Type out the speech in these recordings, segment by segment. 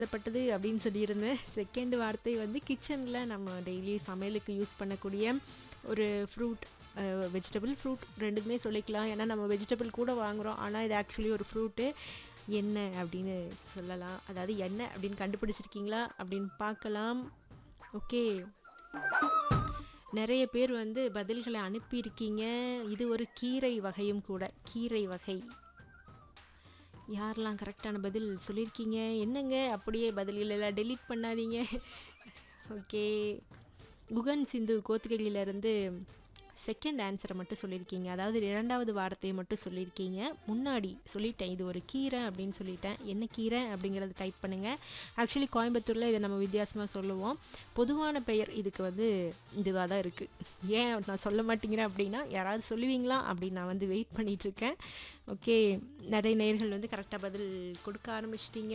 பட்டது அப்படின்னு சொல்லியிருந்தேன் செகண்ட் வார்த்தை வந்து கிச்சனில் நம்ம டெய்லி சமையலுக்கு யூஸ் பண்ணக்கூடிய ஒரு ஃப்ரூட் வெஜிடபிள் ஃப்ரூட் ரெண்டுமே சொல்லிக்கலாம் ஏன்னா நம்ம வெஜிடபிள் கூட வாங்குகிறோம் ஆனால் இது ஆக்சுவலி ஒரு ஃப்ரூட்டு என்ன அப்படின்னு சொல்லலாம் அதாவது என்ன அப்படின்னு கண்டுபிடிச்சிருக்கீங்களா அப்படின்னு பார்க்கலாம் ஓகே நிறைய பேர் வந்து பதில்களை அனுப்பியிருக்கீங்க இது ஒரு கீரை வகையும் கூட கீரை வகை யாரெல்லாம் கரெக்டான பதில் சொல்லியிருக்கீங்க என்னங்க அப்படியே பதில்கள் எல்லாம் டெலீட் பண்ணாதீங்க ஓகே குகன் சிந்து கோத்துகளிலிருந்து செகண்ட் ஆன்சரை மட்டும் சொல்லியிருக்கீங்க அதாவது இரண்டாவது வார்த்தையை மட்டும் சொல்லியிருக்கீங்க முன்னாடி சொல்லிட்டேன் இது ஒரு கீரை அப்படின்னு சொல்லிட்டேன் என்ன கீரை அப்படிங்கிறத டைப் பண்ணுங்கள் ஆக்சுவலி கோயம்புத்தூரில் இதை நம்ம வித்தியாசமாக சொல்லுவோம் பொதுவான பெயர் இதுக்கு வந்து இதுவாக தான் இருக்குது ஏன் நான் சொல்ல மாட்டேங்கிறேன் அப்படின்னா யாராவது சொல்லுவீங்களா அப்படின்னு நான் வந்து வெயிட் பண்ணிகிட்ருக்கேன் ஓகே நிறைய நேர்கள் வந்து கரெக்டாக பதில் கொடுக்க ஆரம்பிச்சிட்டிங்க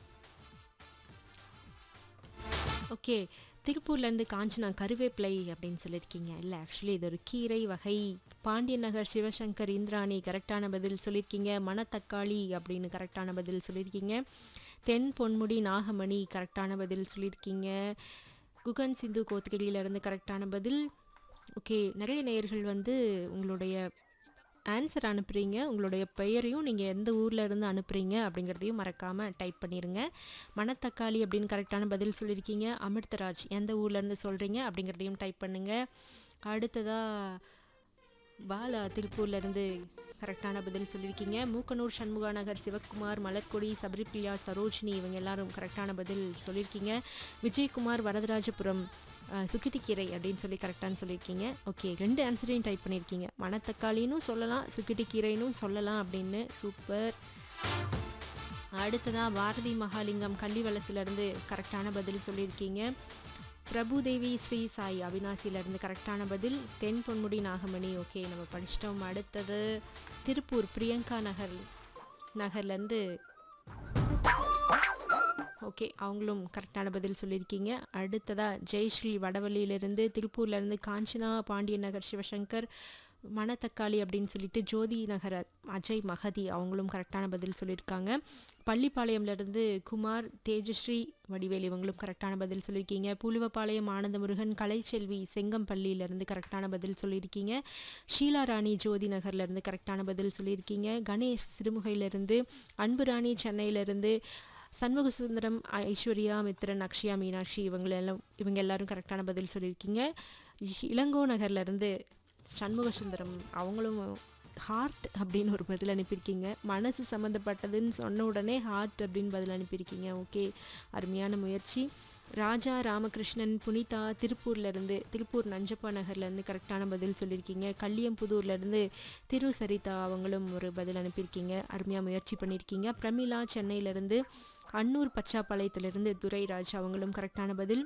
ஓகே திருப்பூர்லேருந்து காஞ்சனா கருவேப்பிலை அப்படின்னு சொல்லியிருக்கீங்க இல்லை ஆக்சுவலி இது ஒரு கீரை வகை பாண்டியன் நகர் சிவசங்கர் இந்திராணி கரெக்டான பதில் சொல்லியிருக்கீங்க மணத்தக்காளி அப்படின்னு கரெக்டான பதில் சொல்லியிருக்கீங்க தென் பொன்முடி நாகமணி கரெக்டான பதில் சொல்லியிருக்கீங்க குகன் சிந்து கோத்துகளிலிருந்து கரெக்டான பதில் ஓகே நிறைய நேயர்கள் வந்து உங்களுடைய ஆன்சர் அனுப்புகிறீங்க உங்களுடைய பெயரையும் நீங்கள் எந்த ஊரில் இருந்து அனுப்புகிறீங்க அப்படிங்கிறதையும் மறக்காமல் டைப் பண்ணிடுங்க மணத்தக்காளி அப்படின்னு கரெக்டான பதில் சொல்லியிருக்கீங்க அமிர்தராஜ் எந்த ஊர்லேருந்து சொல்கிறீங்க அப்படிங்கிறதையும் டைப் பண்ணுங்கள் அடுத்ததாக பாலா திருப்பூர்லேருந்து கரெக்டான பதில் சொல்லியிருக்கீங்க மூக்கனூர் சண்முகா நகர் சிவக்குமார் மலர்கொடி சபரிப்பிரியா சரோஜினி இவங்க எல்லாரும் கரெக்டான பதில் சொல்லியிருக்கீங்க விஜயகுமார் வரதராஜபுரம் சுக்கிட்டிக்கீரை அப்படின்னு சொல்லி கரெக்டானு சொல்லியிருக்கீங்க ஓகே ரெண்டு ஆன்சரையும் டைப் பண்ணியிருக்கீங்க மணத்தக்காளினும் சொல்லலாம் சுக்கிட்டிக்கீரைனும் சொல்லலாம் அப்படின்னு சூப்பர் அடுத்ததாக பாரதி மகாலிங்கம் கள்ளிவலசிலேருந்து கரெக்டான பதில் சொல்லியிருக்கீங்க பிரபுதேவி ஸ்ரீ சாய் அவினாசியிலேருந்து கரெக்டான பதில் தென் பொன்முடி நாகமணி ஓகே நம்ம படிச்சிட்டோம் அடுத்தது திருப்பூர் பிரியங்கா நகர் நகர்லேருந்து ஓகே அவங்களும் கரெக்டான பதில் சொல்லியிருக்கீங்க அடுத்ததாக ஜெயஸ்ரீ வடவள்ளியிலேருந்து திருப்பூர்லேருந்து காஞ்சனா பாண்டியன் நகர் சிவசங்கர் மணத்தக்காளி அப்படின்னு சொல்லிட்டு ஜோதி நகர அஜய் மகதி அவங்களும் கரெக்டான பதில் சொல்லியிருக்காங்க பள்ளிப்பாளையம்லேருந்து குமார் தேஜஸ்ரீ வடிவேல் இவங்களும் கரெக்டான பதில் சொல்லியிருக்கீங்க புலுவப்பாளையம் ஆனந்த முருகன் கலைச்செல்வி செங்கம்பள்ளியிலேருந்து கரெக்டான பதில் சொல்லியிருக்கீங்க ஷீலா ராணி ஜோதி நகர்லேருந்து கரெக்டான பதில் சொல்லியிருக்கீங்க கணேஷ் சிறுமுகையிலேருந்து அன்புராணி சென்னையிலேருந்து சண்முக சுந்தரம் ஐஸ்வர்யா மித்ரன் அக்ஷயா மீனாட்சி இவங்களெல்லாம் இவங்க எல்லாரும் கரெக்டான பதில் சொல்லியிருக்கீங்க இளங்கோ நகர்லேருந்து சண்முக சுந்தரம் அவங்களும் ஹார்ட் அப்படின்னு ஒரு பதில் அனுப்பியிருக்கீங்க மனசு சம்மந்தப்பட்டதுன்னு சொன்ன உடனே ஹார்ட் அப்படின்னு பதில் அனுப்பியிருக்கீங்க ஓகே அருமையான முயற்சி ராஜா ராமகிருஷ்ணன் புனிதா திருப்பூர்லேருந்து திருப்பூர் நஞ்சப்பா நகர்லேருந்து கரெக்டான பதில் சொல்லியிருக்கீங்க கல்லியம்புதூர்லேருந்து திரு சரிதா அவங்களும் ஒரு பதில் அனுப்பியிருக்கீங்க அருமையாக முயற்சி பண்ணியிருக்கீங்க பிரமிளா சென்னையிலேருந்து அன்னூர் பச்சாப்பாளையத்திலிருந்து துரைராஜ் அவங்களும் கரெக்டான பதில்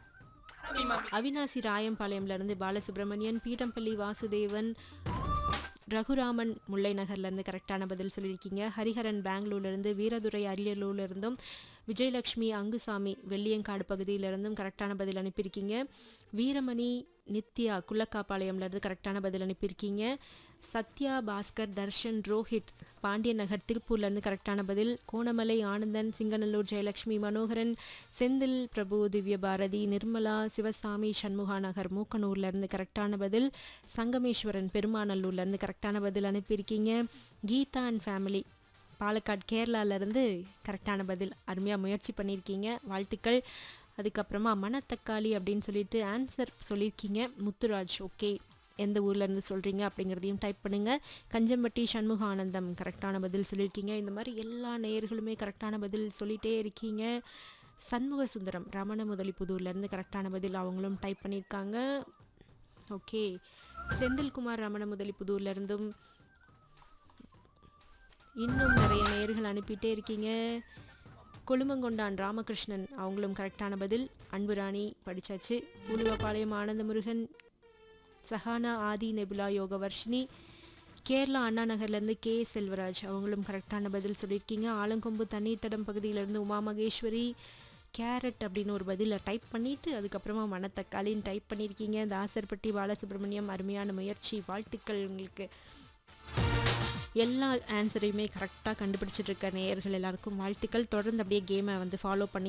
அவினாசி ராயம்பாளையம்லேருந்து பாலசுப்ரமணியன் பீடம்பள்ளி வாசுதேவன் ரகுராமன் முல்லை நகர்லேருந்து கரெக்டான பதில் சொல்லியிருக்கீங்க ஹரிஹரன் பெங்களூர்லேருந்து வீரதுரை அரியலூர்லேருந்தும் விஜயலட்சுமி அங்குசாமி வெள்ளியங்காடு பகுதியிலிருந்தும் கரெக்டான பதில் அனுப்பியிருக்கீங்க வீரமணி நித்யா குள்ளக்காப்பாளையம்லேருந்து கரெக்டான பதில் அனுப்பியிருக்கீங்க சத்யா பாஸ்கர் தர்ஷன் ரோஹித் பாண்டியன் நகர் திருப்பூர்லேருந்து கரெக்டான பதில் கோணமலை ஆனந்தன் சிங்கநல்லூர் ஜெயலட்சுமி மனோகரன் செந்தில் பிரபு திவ்ய பாரதி நிர்மலா சிவசாமி சண்முகா நகர் மூக்கனூர்லேருந்து கரெக்டான பதில் சங்கமேஸ்வரன் பெருமாநல்லூர்லேருந்து கரெக்டான பதில் அனுப்பியிருக்கீங்க கீதா அண்ட் ஃபேமிலி பாலக்காடு கேரளாவிலேருந்து கரெக்டான பதில் அருமையாக முயற்சி பண்ணியிருக்கீங்க வாழ்த்துக்கள் அதுக்கப்புறமா மணத்தக்காளி அப்படின்னு சொல்லிட்டு ஆன்சர் சொல்லியிருக்கீங்க முத்துராஜ் ஓகே எந்த ஊர்லேருந்து சொல்கிறீங்க அப்படிங்கிறதையும் டைப் பண்ணுங்கள் கஞ்சம்பட்டி சண்முகானந்தம் கரெக்டான பதில் சொல்லியிருக்கீங்க இந்த மாதிரி எல்லா நேயர்களுமே கரெக்டான பதில் சொல்லிகிட்டே இருக்கீங்க சண்முக சுந்தரம் ரமண முதலி புதூர்லேருந்து கரெக்டான பதில் அவங்களும் டைப் பண்ணியிருக்காங்க ஓகே செந்தில்குமார் ரமண முதலி புதூர்லேருந்தும் இன்னும் நிறைய நேர்கள் அனுப்பிட்டே இருக்கீங்க கொழுமங்கொண்டான் ராமகிருஷ்ணன் அவங்களும் கரெக்டான பதில் அன்புராணி படித்தாச்சு உலுவப்பாளையம் ஆனந்த முருகன் சஹானா ஆதி நெபுலா யோகவர்ஷினி கேரளா அண்ணா நகர்லேருந்து கே செல்வராஜ் அவங்களும் கரெக்டான பதில் சொல்லியிருக்கீங்க ஆலங்கொம்பு தண்ணீர் தடம் பகுதியிலேருந்து உமா மகேஸ்வரி கேரட் அப்படின்னு ஒரு பதிலை டைப் பண்ணிவிட்டு அதுக்கப்புறமா மணத்தக்காளின்னு டைப் பண்ணியிருக்கீங்க தாசர்பட்டி பாலசுப்ரமணியம் அருமையான முயற்சி வாழ்த்துக்கள் உங்களுக்கு எல்லா ஆன்சரையுமே கரெக்டாக கண்டுபிடிச்சிட்டு இருக்க நேயர்கள் எல்லாருக்கும் வாழ்த்துக்கள் தொடர்ந்து அப்படியே கேமை வந்து ஃபாலோ பண்ணி